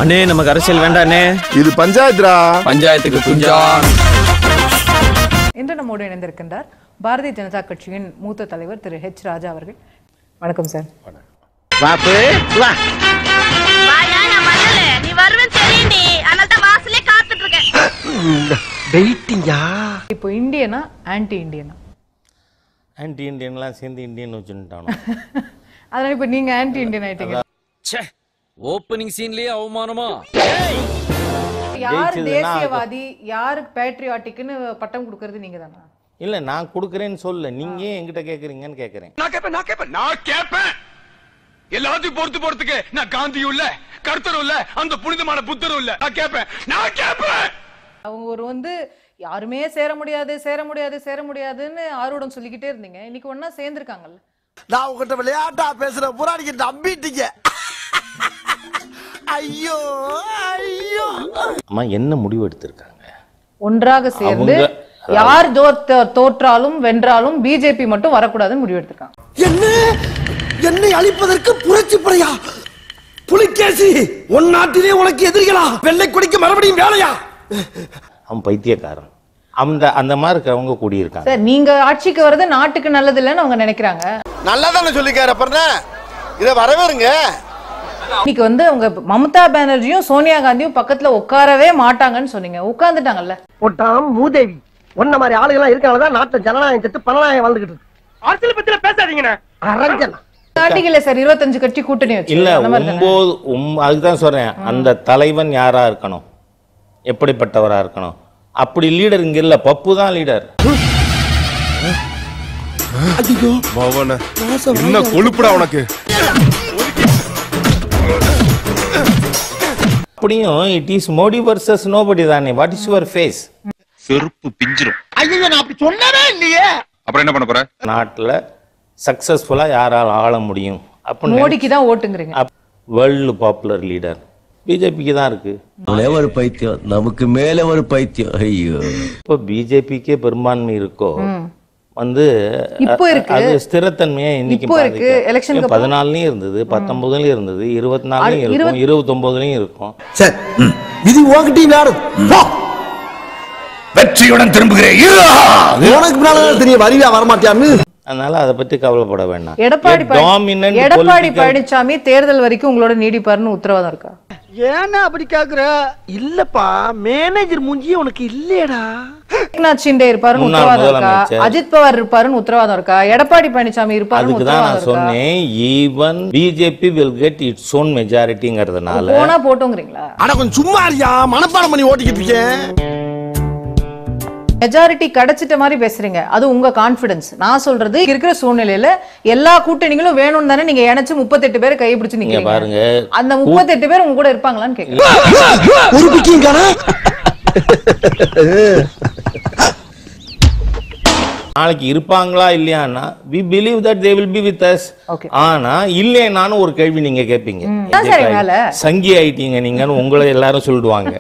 அண்ணே நமக்கு அரசியல் வேண்டாண்ணே இது பஞ்சாயத்துடா பஞ்சாயத்துக்கு குஞ்சான் இன்று நம்மோடு இணைந்திருக்கின்றார் பாரதிய ஜனதா கட்சியின் மூத்த தலைவர் திரு ஹெச் ராஜா அவர்கள் வணக்கம் சார் வாப்பு வா வாயா நான் வரல நீ வருவேன்னு தெரியும்டி அதனால தான் வாசலே காத்துட்டு இருக்கேன் வெயிட்டிங்கா இப்போ இந்தியனா ஆன்டி இந்தியனா ஆன்டி இண்டியன்லாம் சேர்ந்து இந்தியன் வச்சுட்டானோ அதனால இப்போ நீங்க ஆன்டி இந்தியன் ஆயிட்டீங்க ச்சே ஓப்பனிங் சீன்லயே அவமானமா யார் ஜெயிச்சதுன்னா தேசியவாதி யாருக்கு பேட்ரியாட்டிக்னு பட்டம் கொடுக்கறது நீங்க தானா இல்லை நான் கொடுக்குறேன்னு சொல்ல நீங்கள் ஏன் என்கிட்ட கேட்குறீங்கன்னு கேட்குறேன் நான் கேட்பேன் நான் கேட்பேன் நான் கேட்பேன் எல்லாத்தையும் பொறுத்து போறதுக்கு நான் காந்தியும் இல்ல கருத்தரும் இல்ல அந்த புனிதமான புத்தரும் இல்ல நான் கேட்பேன் நான் கேட்பேன் அவங்க ஒரு வந்து யாருமே சேர முடியாது சேர முடியாது சேர முடியாதுன்னு ஆர்வடம் சொல்லிக்கிட்டே இருந்தீங்க இன்னைக்கு ஒண்ணா சேர்ந்திருக்காங்கல்ல நான் உங்ககிட்ட விளையாட்டா பேசுற புறாடிக்கு நம்பிட்டீங்க ஐயோ ஐயோ அம்மா என்ன முடிவு எடுத்திருக்காங்க ஒன்றாக சேர்ந்து அவங்க- யார் தோற்ற- தோற்றாலும் வென்றாலும் பிஜேபி மட்டும் வரக்கூடாதுன்னு முடிவு எடுத்திருக்காங்க என்ன என்னை அழிப்பதற்கு புரட்சி படையா புலிகேசி உன் நாட்டிலே உனக்கு எதிரிகளா வெள்ளை கொடிக்கு மறுபடியும் வேலையா அவன் பைத்தியக்காரன் அந்த அந்த மாதிரி இருக்கவங்க கூடியிருக்காங்க சார் நீங்க ஆட்சிக்கு வர்றது நாட்டுக்கு நல்லது இல்லைன்னு அவங்க நினைக்கிறாங்க நல்லா தானே சொல்லிக்கார அப்புறம் இதை வரவேறுங்க இன்னைக்கு வந்து அவங்க மம்தா பானர்ஜியும் சோனியா காந்தியும் பக்கத்துல உட்காரவே மாட்டாங்கன்னு சொன்னீங்க உட்கார்ந்துட்டாங்கல்ல போட்டாம் மூதேவி உன்ன மாதிரி ஆளுகள்லாம் இருக்கனாலதான் நாட்டுல ஜனநாயகம் செத்து பணநாயகம் வாழ்ந்துகிட்டு இருக்கு அரசியல் பத்தில பேசாதீங்கண்ணே அரஞ்சனா நாட்டுக்கு இல்ல சார் இருபத்தஞ்சு கட்சி கூட்டணி வச்சு இல்ல அந்த மாதிரி தானே? ஒன்பது ஒம்- அதுதான் சொல்றேன் அந்த தலைவன் யாரா இருக்கணும் எப்படிப்பட்டவரா இருக்கணும் அப்படி லீடர் இங்க இல்ல பப்பு தான் லீடர் மோகன என்ன கொழுப்புடா உனக்கு அப்படியும் it is Modi versus nobody தானே வாட் இஸ் யுவர் ஃபேஸ் செருப்பு பிஞ்சிரும் ஐயோ நான் அப்படி சொன்னவே இல்லையே அப்புறம் என்ன பண்ண போற நாட்டுல சக்சஸ்ஃபுல்லா யாரால் ஆள முடியும் அப்படின்னு மோடிக்கு தான் ஓட்டுங்கிறீங்க வேர்ல்டு பாப்புலர் லீடர் பிஜேபிக்கு தான் இருக்கு ஒரு பைத்தியம் நமக்கு மேல ஒரு பைத்தியம் ஐயோ இப்போ பிஜேபிக்கே பெரும்பான்மை இருக்கோ வந்து இப்போ அ- இருக்கு. அது ஸ்திரத்தன்மையை இன்னைக்கு இப்போ இருக்கு. எலெக்ஷனுக்கு அப்புறம். பதினாலுலயும் இருந்தது பத்தொன்பதுலயும் இருந்தது இருபத்தி நாலுலயும் அது இருக்கும் இருபத்தொன்பதுலயும் இருக்கும் சரி இது உங்ககிட்ட விளையாடு வெற்றியுடன் திரும்புகிறேன் உனக்கு பின்னால தெரியும் வருவியா வரமாட்டியான்னு அதனால அதை பத்தி கவலைப்பட வேண்டாம் எடப்பாடி A பழ- dominant எடப்பாடி political- பழனிசாமி தேர்தல் வரைக்கும் உங்களோட நீடிப்பாருன்னு உத்தரவாதம் இருக்கா ஏன்னா அப்படி கேக்குற இல்லப்பா மேனேஜர் மூஞ்சியே உனக்கு இல்லையடா ஏக்நாத் ஷிண்டே இருப்பாருன்னு முன்னாள் உத்தரவாதம் இருக்கா முதலமைச்சர். அஜித் பவார் இருப்பாருன்னு உத்தரவாதம் இருக்கா எடப்பாடி பழனிசாமி இருப்பாருன்னு அதுக்கு தான் உத்தரவாதம் நான் இருக்கா சொன்னேன் even BJP will get its own மெஜாரிட்டிங்கிறதுனால போனா போட்டோங்கிறீங்களா ஆனா கொஞ்சம் சும்மா இருக்கியா மனப்பாடம் பண்ணி ஓட்டிக்கிட்டு இருக்கேன் மெஜாரிட்டி கிடைச்சிட்ட மாதிரி பேசுறீங்க அது உங்க கான்பிடன்ஸ் நான் சொல்றது இங்க இருக்கிற சூழ்நிலையில எல்லா கூட்டணிகளும் வேணும்னு தானே நீங்க இணைச்சு முப்பத்தெட்டு பேரை கைப்பிடிச்சு நீங்க நிக்கிறீங்க பாருங்க அந்த முப்பத்தெட்டு பேர் உங்க கூட இருப்பாங்களான்னு கேக்குறேன் ஒரு பிக்கிங் காணா நாளைக்கு இருப்பாங்களா இல்லையான்னா we believe that they will be with us Okay. ஆனா இல்லைனாலும் ஒரு கேள்வி நீங்க கேட்பீங்க அதான் சரி, மேல. சங்கி ஆயிட்டீங்க நீங்கன்னு உங்களை எல்லாரும் சொல்லிடுவாங்க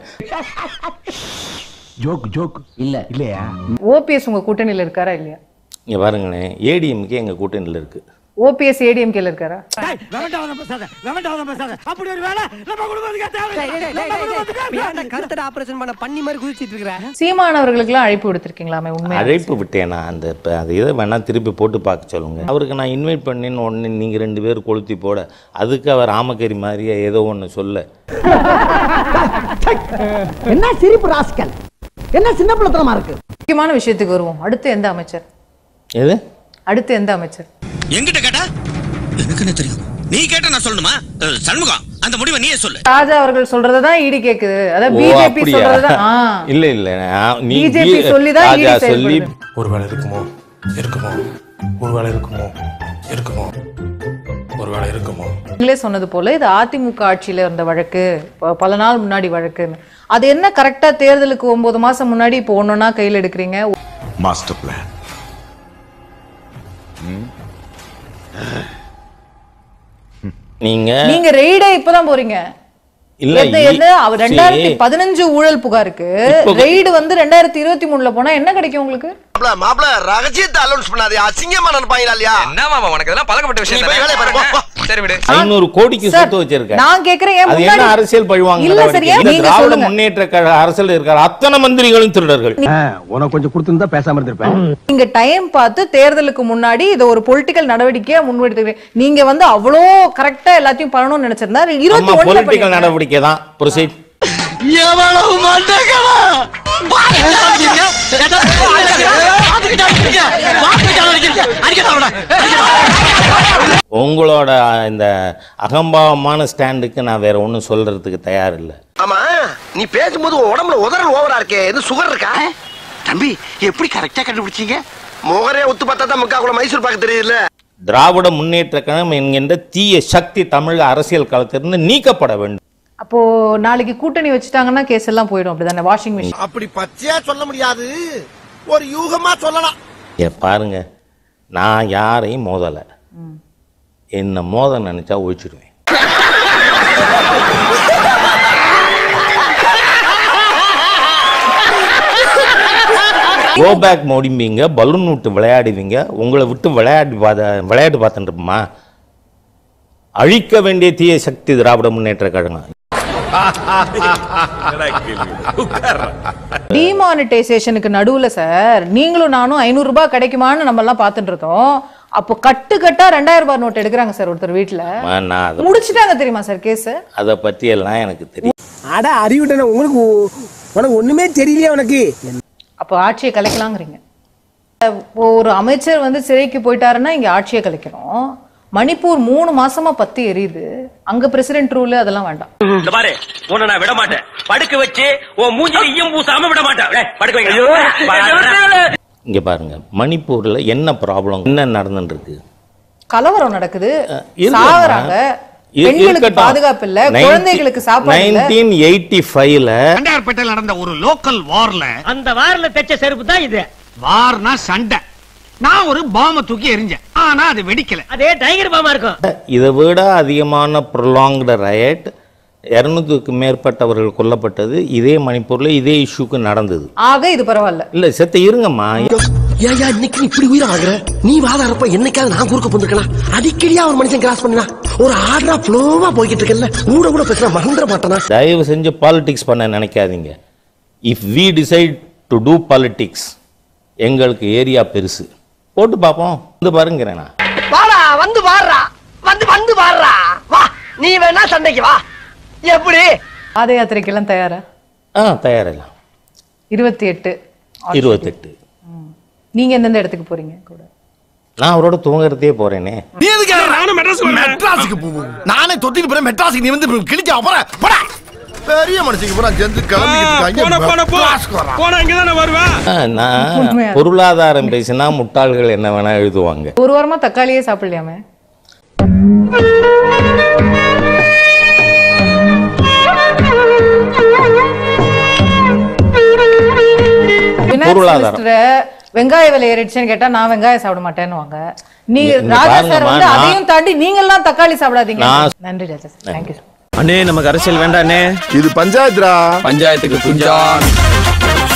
ஜோக் ஜோக் இல்ல இல்லையா ஓபிஎஸ் உங்க கூட்டணியில இருக்காரா இல்லையா இங்க பாருங்களேன் ஏடிஎம்கே எங்க கூட்டணியில இருக்கு ஓபிஎஸ் ஏடிஎம்கேல இருக்காரா கருத்தட ஆபரேஷன் பண்ண பண்ணி மாதிரி குதிச்சிட்டு இருக்கிற சீமானவர்களுக்கு எல்லாம் அழைப்பு விடுத்திருக்கீங்களாமே உண்மை அழைப்பு விட்டேனா அந்த இப்ப அது இதை வேணா திருப்பி போட்டு பார்க்க சொல்லுங்க அவருக்கு நான் இன்வைட் பண்ணேன்னு உடனே நீங்க ரெண்டு பேரும் கொளுத்தி போட அதுக்கு அவர் ராமக்கரி மாதிரியே ஏதோ ஒண்ணு சொல்ல என்ன சிரிப்பு ராஸ்கல் என்ன சின்ன பிள்ளைத்தனமா இருக்கு முக்கியமான விஷயத்துக்கு வருவோம் அடுத்து எந்த அமைச்சர் எது அடுத்து எந்த அமைச்சர் எங்கிட்ட கேட்டா எனக்கு என்ன தெரியும் நீ கேட்ட நான் சொல்லணுமா அஹ், சண்முகம் அந்த முடிவை நீயே சொல்லு ராஜா அவர்கள் சொல்றதுதான் ஈடி கேக்குது அதான் ஓ, பிஜேபி அப்படியா? சொல்றதுதான் ஆ. இல்ல இல்ல நான் நீ BJP பி- சொல்லிதான் ராஜா ED சொல்லி செயல்படுது. ஒருவேளை இருக்குமோ இருக்குமோ ஒருவேளை இருக்குமோ இருக்குமோ ஒருவேளை இருக்குமோ நீங்களே சொன்னது போல இது அதிமுக ஆட்சியில இருந்த வழக்கு ப- பல நாள் முன்னாடி வழக்குன்னு அது என்ன கரெக்டா தேர்தலுக்கு ஒன்பது மாசம் முன்னாடி இப்போ ஒன்னொன்னா கையில் எடுக்கிறீங்க மாஸ்டர் பிளான் நீங்க நீங்க ரெய்டே இப்பதான் போறீங்க இல்ல எது இ- எது அவர் ரெண்டாயிரத்தி சரி. பதினஞ்சு ஊழல் புகாருக்கு இப்போ- ரெய்டு வந்து ரெண்டாயிரத்தி இருபத்தி மூணுல போனா என்ன கிடைக்கும் உங்களுக்கு மாப்ள மாப்ள ரகசியத்தை அலௌன்ஸ் பண்ணாதே அசிங்கமா நினைப்பாங்களா இல்லையா என்ன மாமா உனக்கு இதெல்லாம் பழக்கப்பட்ட நீ போய் வேலையை பாரு, போ, போ. சரி விடு ஐநூறு கோடிக்கு சார், சொத்து வச்சிருக்க நான் கேக்குறேன் ஏன் அது என்ன முன்னாடி- அரசியல் பழிவாங்க இல்ல சார், ஏன் நீங்க திராவிட சொல்லுங்க. முன்னேற்ற கழக அரசியல் இருக்கிற அத்தனை மந்திரிகளும் திருடர்கள் உனக்கு கொஞ்சம் கொடுத்துருந்தா பேசாம இருந்திருப்பேன் நீங்க டைம் பார்த்து தேர்தலுக்கு முன்னாடி இதை ஒரு பொலிட்டிக்கல் நடவடிக்கையா முன்வெடுத்துக்கிறீங்க நீங்க வந்து அவ்வளோ கரெக்டா எல்லாத்தையும் பண்ணணும்னு நினைச்சிருந்தா இருபத்தி நம்ம ஒண்ணுல பொலிட்டிக்கல் பண்ணிருக்கீங்க. நடவடிக்கை தான் ப்ரொசீட் எவ்வளவு மண்டகளா உங்களோட இந்த அகம்பாவமான ஸ்டாண்டுக்கு நான் வேற ஒண்ணும் சொல்றதுக்கு தயார் இல்லை ஆமா நீ பேசும்போது உன் உடம்புல உதறல் ஓவரா இருக்கே எது சுகர் இருக்கா தம்பி எப்படி கரெக்டா கண்டுபிடிச்சீங்க முகரே ஒத்து பார்த்தா தான் முக்கா கூட மைசூர் பாக்க தெரியுதுல்ல திராவிட முன்னேற்ற கழகம் என்கின்ற தீய சக்தி தமிழ் அரசியல் களத்திலிருந்து நீக்கப்பட வேண்டும் அப்போ நாளைக்கு கூட்டணி வச்சுட்டாங்கன்னா கேஸ் எல்லாம் போயிடும் அப்படிதானே வாஷிங் மிஷின் அப்படி பச்சையா சொல்ல முடியாது ஒரு யூகமா சொல்லலாம் ஏ பாருங்க நான் யாரையும் மோதலை என்ன மோத நினைச்சா ஒழிச்சிடுவேன் கோ பேக் மோடிம்பீங்க பலூன் விட்டு விளையாடுவீங்க உங்களை விட்டு விளையாடி பார்த்த விளையாட்டு பார்த்துட்டு இருப்போமா அழிக்க வேண்டிய தீய சக்தி திராவிட முன்னேற்ற கழகம் டிமானிட்டைசேஷனுக்கு நடுவுல சார் நீங்களும் நானும் ஐநூறு ரூபாய் கிடைக்குமான்னு நம்ம எல்லாம் பார்த்துட்டு இருக்கோம் அப்போ கட்டு கட்டா ரெண்டாயிரம் ரூபாய் நோட் எடுக்கிறாங்க சார் ஒருத்தர் வீட்டுல நான் அதை முடிச்சிட்டாங்க தெரியுமா சார் கேஸ் அதை பற்றி எல்லாம் எனக்கு தெரியும் அட அறிவிட்டன உங்களுக்கு உனக்கு ஒண்ணுமே தெரியலையா உனக்கு அப்போ ஆட்சியை கலைக்கலாங்கிறீங்க இப்போ ஒரு அமைச்சர் வந்து சிறைக்கு போயிட்டாருன்னா இங்க ஆட்சியை கலைக்கிறோம் மணிப்பூர் மூணு மாசமா பத்தி எரியுது அங்க பிரசிடென்ட் ரூல் அதெல்லாம் வேண்டாம் இந்த பாரு உன்னை நான் விட மாட்டேன் படுக்க வச்சு உன் மூஞ்சில ஈயம் பூசாம விட மாட்டேன் டேய், படுக்க வைங்க இங்க பாருங்க மணிப்பூர்ல என்ன ப்ராப்ளம் என்ன நடந்துட்டு இருக்கு கலவரம் நடக்குது இல்லம்மா. சாகுறாங்க இரு- பெண்களுக்கு இருக்கட்டும். பாதுகாப்பு இல்ல 19 குழந்தைகளுக்கு சாப்பாடு இல்ல 1985 ல தண்டையார்பேட்டையில் நடந்த ஒரு லோக்கல் வார்ல அந்த வாரில் தைச்ச செருப்பு தான் இது வார்னா சண்டை நான் ஒரு பாம தூக்கி எரிஞ்சேன் ஆனா அது வெடிக்கல அதே டைகர் பாமா இருக்கும் இதை விட அதிகமான ப்ரொலாங்டு ரயட் இரநூத்துக்கு மேற்பட்டவர்கள் கொல்லப்பட்டது இதே மணிப்பூர்ல இதே இஷ்யூக்கு நடந்தது ஆக இது பரவாயில்ல இல்ல செத்த இருங்கம்மா ஏயா இன்னைக்கு நீ இப்படி உயிர் ஆகுற நீ வாதாரப்ப என்னைக்காவது நான் குறுக்க போந்துக்கலாம் அடிக்கடியா ஒரு மனுஷன் கிராஸ் பண்ணா ஒரு ஆர்டரா ஃப்ளோவா போய்கிட்டு இருக்கல கூட கூட பேசுனா மறந்துட மாட்டானா தயவு செஞ்சு பாலிடிக்ஸ் பண்ண நினைக்காதீங்க if we decide to do politics எங்களுக்கு ஏரியா பெருசு போட்டு பார்ப்போம் வந்து பாருங்கிறேன் நான் வாடா வந்து வாடுறா வந்து வந்து வாடுறா வா நீ வேணா சண்டைக்கு வா எப்படி பாத யாத்திரைக்கெல்லாம் தயாரா ஆ தயாரில்லாம் இருபத்தி எட்டு இருபத்தெட்டு நீங்க எந்தெந்த இடத்துக்கு போறீங்க கூட நான் அவரோட தூங்குறதே போறேனே நீ எதுக்கு நானும் மெட்ராஸ் மெட்ராஸுக்கு போவோம் நானே தொட்டிட்டு போறேன் மெட்ராஸுக்கு நீ வந்து கிழிச்சா போற போடா பெரிய மனுஷங்க பூரா சேர்ந்து கிளம்பிக்கிட்டு போன இங்கதானே வருவேன் ஆ, நான் உண்மையா? பொருளாதாரம் பேசினா முட்டாள்கள் என்ன வேணா எழுதுவாங்க ஒரு வாரமா தக்காளியே சாப்பிடலையாமே finance பொருளாதாரம். minister வெங்காய விலை ஏறிடுச்சுன்னு கேட்டா நான் வெங்காயம் சாப்பிட மாட்டேன்னுவாங்க நீ இங்க ராஜா பாருங்கம்மா, சார் வந்து நான்- அதையும் தாண்டி நீங்க எல்லாம் தக்காளி சாப்பிடாதீங்க நான்- நன்றி ராஜா சார் தேங்க்யூ அண்ணே நமக்கு அரசியல் வேண்டாண்ணே இது பஞ்சாயத்துடா பஞ்சாயத்துக்கு குஞ்சான்